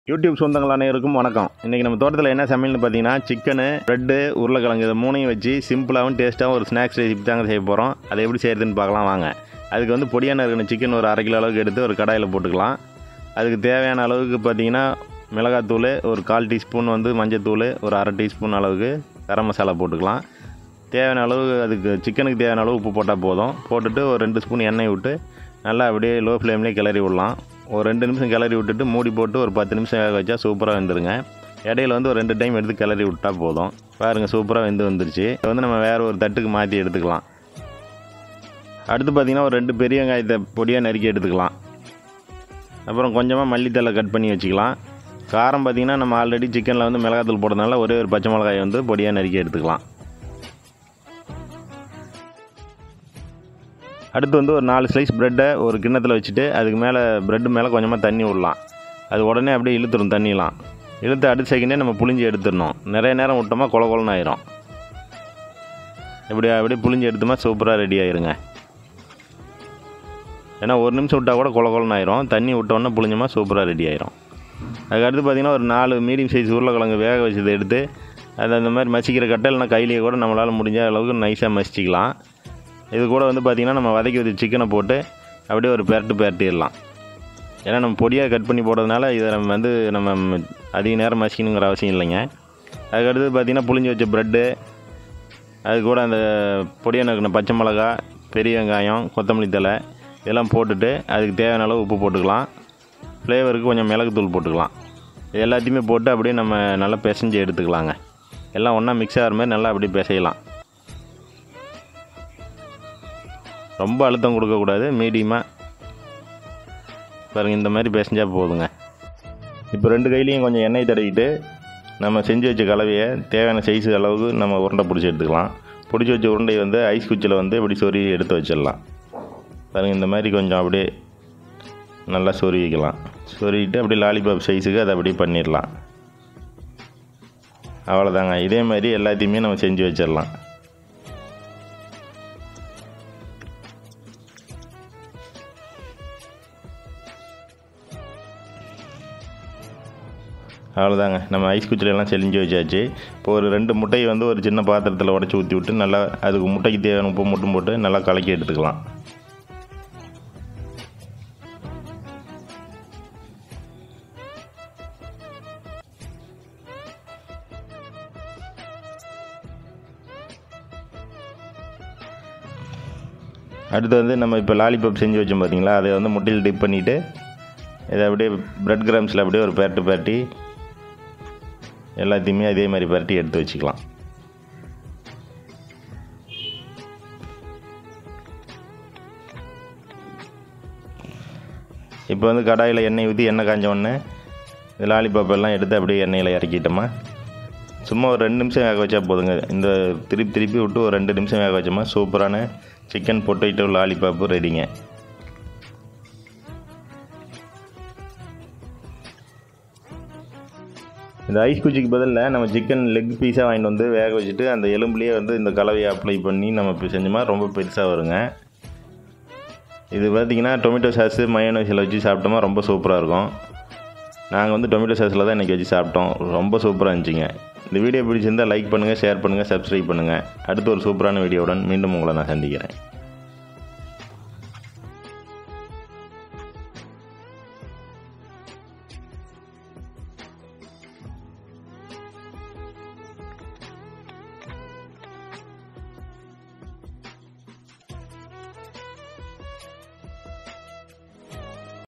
YouTube சொந்தங்கள் அனைவருக்கும் வணக்கம் இன்றைக்கி நம்ம தோட்டத்தில் என்ன சமையல்னு பார்த்தீங்கன்னா சிக்கனு ப்ரெட்டு உருளைக்கிழங்கு இது மூணையும் வச்சு சிம்பிளாகவும் டேஸ்ட்டாகவும் ஒரு ஸ்நாக்ஸ் ரெசிபி தாங்க செய்ய போகிறோம் அதை எப்படி செய்கிறதுன்னு பார்க்கலாம் வாங்க அதுக்கு வந்து பொடியான இருக்கணும் சிக்கன் ஒரு அரை கிலோ அளவுக்கு எடுத்து ஒரு கடாயில் போட்டுக்கலாம் அதுக்கு தேவையான அளவுக்கு பார்த்தீங்கன்னா மிளகாத்தூள் ஒரு கால் டீஸ்பூன் வந்து மஞ்சத்தூள் ஒரு அரை டீஸ்பூன் அளவுக்கு கரம் மசாலா போட்டுக்கலாம் தேவையான அளவு அதுக்கு சிக்கனுக்கு தேவையான அளவு உப்பு போட்டால் போதும் போட்டுட்டு ஒரு ரெண்டு ஸ்பூன் எண்ணெய் விட்டு நல்லா அப்படியே லோ ஃப்ளேம்லேயே கிளறி விடலாம் ஒரு ரெண்டு நிமிஷம் கிளறி விட்டுட்டு மூடி போட்டு ஒரு பத்து நிமிஷம் வேக வச்சா சூப்பராக வெந்துருங்க இடையில வந்து ஒரு ரெண்டு டைம் எடுத்து கிளறி விட்டால் போதும் பாருங்கள் சூப்பராக வெந்து வந்துருச்சு இதை வந்து நம்ம வேறு ஒரு தட்டுக்கு மாற்றி எடுத்துக்கலாம் அடுத்து பார்த்திங்கன்னா ஒரு ரெண்டு பெரிய வெங்காயத்தை பொடியாக நறுக்கி எடுத்துக்கலாம் அப்புறம் கொஞ்சமாக மல்லித்தலை கட் பண்ணி வச்சுக்கலாம் காரம் பார்த்திங்கன்னா நம்ம ஆல்ரெடி சிக்கனில் வந்து மிளகாத்தூள் போடுறதுனால ஒரே ஒரு பச்சை மிளகாயை வந்து பொடியாக நறுக்கி எடுத்துக்கலாம் அடுத்து வந்து ஒரு நாலு ஸ்லைஸ் ப்ரெட்டை ஒரு கிண்ணத்தில் வச்சுட்டு அதுக்கு மேலே ப்ரெட்டு மேலே கொஞ்சமாக தண்ணி விடலாம் அது உடனே அப்படியே இழுத்துரும் தண்ணிலாம் இழுத்து அடுத்த செகண்டே நம்ம புளிஞ்சு எடுத்துடணும் நிறைய நேரம் விட்டோமா கொல கொலன்னு ஆயிரும் இப்படி அப்படியே புளிஞ்சு எடுத்தோமா சூப்பராக ரெடி ஆயிருங்க ஏன்னா ஒரு நிமிஷம் விட்டால் கூட கொல கொலன்னு ஆயிரும் தண்ணி விட்டோன்னே புளிஞ்சோமா சூப்பராக ரெடி ஆயிரும் அதுக்கடுத்து பார்த்திங்கன்னா ஒரு நாலு மீடியம் சைஸ் உருளைக்கிழங்கு வேக வச்சதை எடுத்து அது அந்த மாதிரி மசிக்கிற கட்டை இல்லைனா கையிலேயே கூட நம்மளால் முடிஞ்ச அளவுக்கு நைஸாக மசிச்சிக்கலாம் இது கூட வந்து பார்த்திங்கன்னா நம்ம வதக்கி வச்ச சிக்கனை போட்டு அப்படியே ஒரு பெரட்டு பெரட்டிடலாம் ஏன்னா நம்ம பொடியாக கட் பண்ணி போடுறதுனால இதை நம்ம வந்து நம்ம அதிக நேரம் மசிக்கணுங்கிற அவசியம் இல்லைங்க அதுக்கடுத்து பார்த்திங்கன்னா புளிஞ்சு வச்ச ப்ரெட்டு அது கூட அந்த பொடியாக நறுக்கின பச்சை மிளகா பெரிய வெங்காயம் கொத்தமல்லி தழை இதெல்லாம் போட்டுட்டு அதுக்கு தேவையான அளவு உப்பு போட்டுக்கலாம் ஃப்ளேவருக்கு கொஞ்சம் மிளகுத்தூள் போட்டுக்கலாம் இது எல்லாத்தையுமே போட்டு அப்படியே நம்ம நல்லா பிசைஞ்சு எடுத்துக்கலாங்க எல்லாம் ஒன்றா மிக்ஸ் ஆகிற மாதிரி நல்லா அப்படியே பிசையலாம் ரொம்ப அழுத்தம் கொடுக்கக்கூடாது மீடியமாக பாருங்கள் இந்த மாதிரி பிசைஞ்சால் போதுங்க இப்போ ரெண்டு கையிலையும் கொஞ்சம் எண்ணெய் தடவிட்டு நம்ம செஞ்சு வச்ச கலவையை தேவையான சைஸ் அளவுக்கு நம்ம உருண்டை பிடிச்சி எடுத்துக்கலாம் பிடிச்சி வச்ச உருண்டையை வந்து ஐஸ் குச்சியில் வந்து இப்படி சொருவி எடுத்து வச்சிடலாம் பாருங்கள் இந்த மாதிரி கொஞ்சம் அப்படியே நல்லா சொருவிக்கலாம் சொருவிட்டு அப்படியே லாலிபாப் சைஸுக்கு அதை அப்படியே பண்ணிடலாம் அவ்வளோதாங்க இதே மாதிரி எல்லாத்தையுமே நம்ம செஞ்சு வச்சிடலாம் அவ்வளோதாங்க நம்ம ஐஸ் குச்சிலெல்லாம் செஞ்சு வச்சாச்சு இப்போ ஒரு ரெண்டு முட்டையை வந்து ஒரு சின்ன பாத்திரத்தில் உடச்சி ஊற்றி விட்டு நல்லா அதுக்கு முட்டைக்கு தேவையான உப்பு மட்டும் போட்டு நல்லா கலக்கி எடுத்துக்கலாம் அடுத்து வந்து நம்ம இப்போ லாலிபாப் செஞ்சு வச்சோம் பார்த்தீங்களா அதை வந்து முட்டையில் டிப் பண்ணிவிட்டு இதை அப்படியே ப்ரெட் கிராம்ஸில் அப்படியே ஒரு பேரட்டு பேரட்டி எல்லாத்தையுமே அதே மாதிரி பரட்டி எடுத்து வச்சுக்கலாம் இப்போ வந்து கடாயில் எண்ணெய் ஊற்றி எண்ணெய் காஞ்ச உடனே இந்த லாலிபாப் எல்லாம் எடுத்து அப்படியே எண்ணெயில் இறக்கிட்டோமா சும்மா ஒரு ரெண்டு நிமிஷம் வேக வச்சா போதுங்க இந்த திருப்பி திருப்பி விட்டு ஒரு ரெண்டு நிமிஷம் வேக வச்சோமா சூப்பரான சிக்கன் பொட்டேட்டோ லாலிபாப்பு ரெடிங்க இந்த ஐஸ் குச்சிக்கு பதிலில் நம்ம சிக்கன் லெக் பீஸாக வாங்கிட்டு வந்து வேக வச்சுட்டு அந்த எலும்புலேயே வந்து இந்த கலவையை அப்ளை பண்ணி நம்ம இப்போ செஞ்சோமா ரொம்ப பெருசாக வருங்க இது பார்த்திங்கன்னா டொமேட்டோ சாஸு மயோனைஸில் வச்சு சாப்பிட்டோமா ரொம்ப சூப்பராக இருக்கும் நாங்கள் வந்து டொமேட்டோ சாஸில் தான் இன்றைக்கி வச்சு சாப்பிட்டோம் ரொம்ப சூப்பராக இருந்துச்சுங்க இந்த வீடியோ பிடிச்சிருந்தால் லைக் பண்ணுங்கள் ஷேர் பண்ணுங்கள் சப்ஸ்கிரைப் பண்ணுங்கள் அடுத்து ஒரு சூப்பரான வீடியோவுடன் மீண்டும் உங்களை நான் சந்திக்கிறேன்